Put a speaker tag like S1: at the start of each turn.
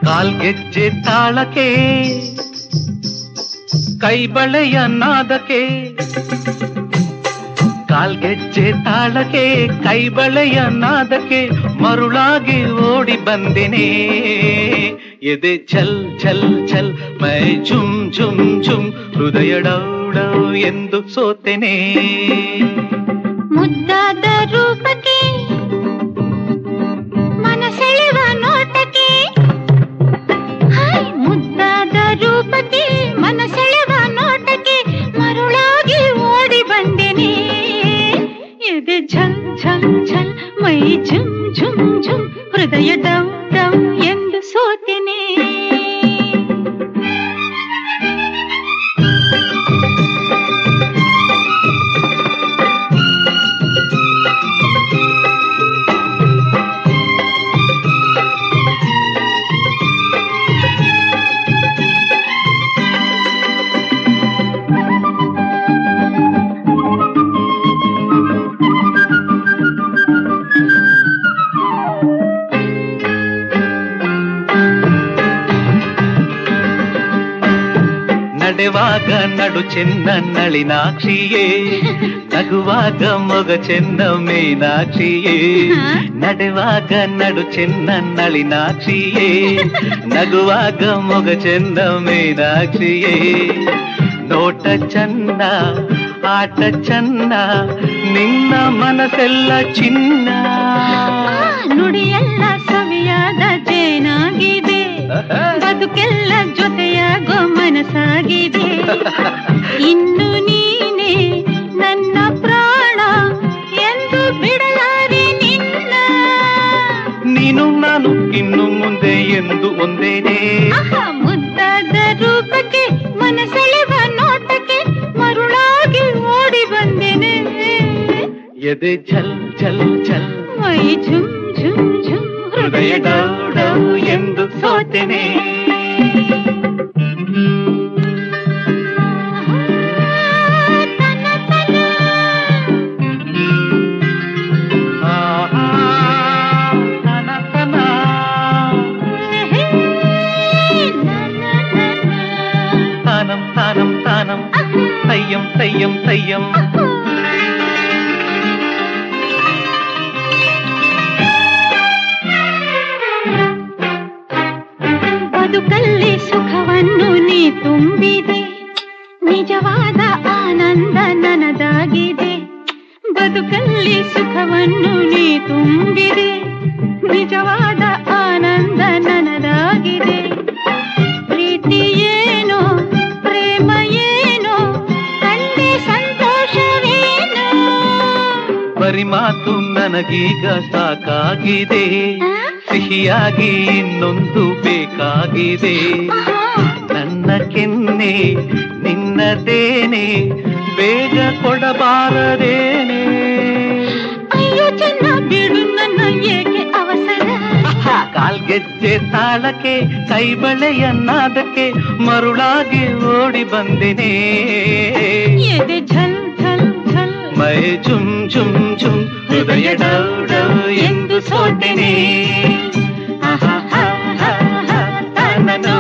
S1: ಕಾಲ್ಗೆಜ್ಜೆ ತಾಳಕ್ಕೆ ಕೈಬಳೆಯ ನಾದಕ್ಕೆ ಕಾಲ್ಗೆಜ್ಜೆ ತಾಳಕ್ಕೆ ಕೈಬಳೆಯ ನಾದಕ್ಕೆ ಮರುಳಾಗಿ ಓಡಿ ಬಂದಿನೇ ಎದೆ ಛಲ್ ಛಲ್ ಛಲ್ ಮೈ ಝುಮ್ ಝುಮ್ ಝುಮ್ ಹೃದಯ ಡೌ ಡೌ ಎಂದು ಸೋತೆನೆ
S2: ಮುದ್ದಾದ ರೂಪಕ್ಕೆ ಮನಸೆಳೆವ ನೋಟಕ್ಕೆ ಹಾಯ್ ಮುದ್ದಾದ ರೂಪಕ್ಕೆ ಮನಸೆಳೆವ ನೋಟಕ್ಕೆ ಮರುಳಾಗಿ ಓಡಿ ಬಂದೆನೆ ಎದೆ ಝಲ್ ಝಲ್ ಝಲ್ ಮೈ ಝುಮ್ ಝುಮ್ ಝುಮ್ ಹೃದಯ ಡೌ ಡೌ ಎಂದು ಸೋತೆನೆ
S1: ನಡೆವಾಗ ನಡು ಚೆನ್ನ ನಳಿನಾಕ್ಷಿಯೇ ನಗುವಾಗ ಮೊಗ ಚೆನ್ನ ಮೀನಾಕ್ಷಿಯೇ ನಡೆವಾಗ ನಡು ಚೆನ್ನ ನಳಿನಾಕ್ಷಿಯೇ ನಗುವಾಗ ಮೊಗ ಚೆನ್ನ ಮೀನಾಕ್ಷಿಯೇ ನೋಟ ಚನ್ನ ಆಟ ಚನ್ನ ನಿನ್ನ ಮನಸ್ಸೆಲ್ಲ ಚಿನ್ನ
S2: ನುಡಿಯೆಲ್ಲ ಸವಿಯಾದ ಜೇನಾಗಿದೆ ಬದುಕೆಲ್ಲ ಜೊತೆಯಾಗೋ ಮನಸ್ಸಾಗಿದೆ ಇನ್ನು ನೀನೆ ನನ್ನ ಪ್ರಾಣ ಎಂದು ಬಿಡಲಾರೆ ನಿನ್ನ
S1: ನೀನು ನಾನು ಇನ್ನು ಮುಂದೆ ಎಂದು ಒಂದೇನೇ
S2: ಆಹಾ, ಮುದ್ದಾದ ರೂಪಕ್ಕೆ ಮನಸೆಳೆವ ನೋಟಕ್ಕೆ ಮರುಳಾಗಿ ಓಡಿ ಬಂದೆನೆ
S1: ಎದೆ ಛಲ್ ಛಲ್ ಛಲ್
S2: ಮೈ ಝುಮ್ ಝುಮ್ ಝುಮ್
S1: ಹೃದಯ ಡೌ ಡೌ ಎಂದು ಸೋತೆನೆ
S2: ತನ ತನ
S1: ಆಹಾ, ತನ ತನ. ತಾನಂ ತಾನಂ ತಾನಂ ತಯ್ಯಂ ತಯ್ಯಂ ತಯ್ಯಂ
S2: ಬದುಕಲ್ಲಿ ಸುಖವನ್ನು ನೀ ತುಂಬಿದೆ ನಿಜವಾದ ಆನಂದ ನನದಾಗಿದೆ ಬದುಕಲ್ಲಿ ಸುಖವನ್ನು ನೀ ತುಂಬಿದೆ ನಿಜವಾದ ಆನಂದ ನನದಾಗಿದೆ ಪ್ರೀತಿ ಏನೋ ಪ್ರೇಮ ಏನೋ ಕಂಡೆ ಸಂತೋಷವೇನೋ
S1: ಬರಿ ಮಾತು ನನಗೀಗ ಸಾಕಾಗಿದೆ ಸಿಹಿಯಾಗಿ ಇನ್ನೊಂದು ಬೇಕಾಗಿದೆ ನನ್ನ ಕೆನ್ನೆ ನಿನ್ನದೇನೆ ಬೇಗ ಕೊಡಬಾರದೇನೆ
S2: ಅಯ್ಯೋ ಚೆನ್ನ ಬಿಡು ನನ್ನ ಏಕೆ ಅವಸರ
S1: ಕಾಲ್ಗೆಜ್ಜೆ ತಾಳಕ್ಕೆ ಕೈಬಳೆಯ ನಾದಕ್ಕೆ ಮರುಳಾಗಿ ಓಡಿ ಬಂದೆನೆ
S2: ಎದೆ ಝಲ್ ಝಲ್ ಝಲ್
S1: ಮೈ ಝುಮ್ ಝುಮ್ ಝುಮ್ ಹೃದಯ ಡೌ ಡೌ ಎಂದು ಸೋತೆನೆ ಆಹಾ, ಹಾ, ಹಾ, ಹಾ, ತಾನನ.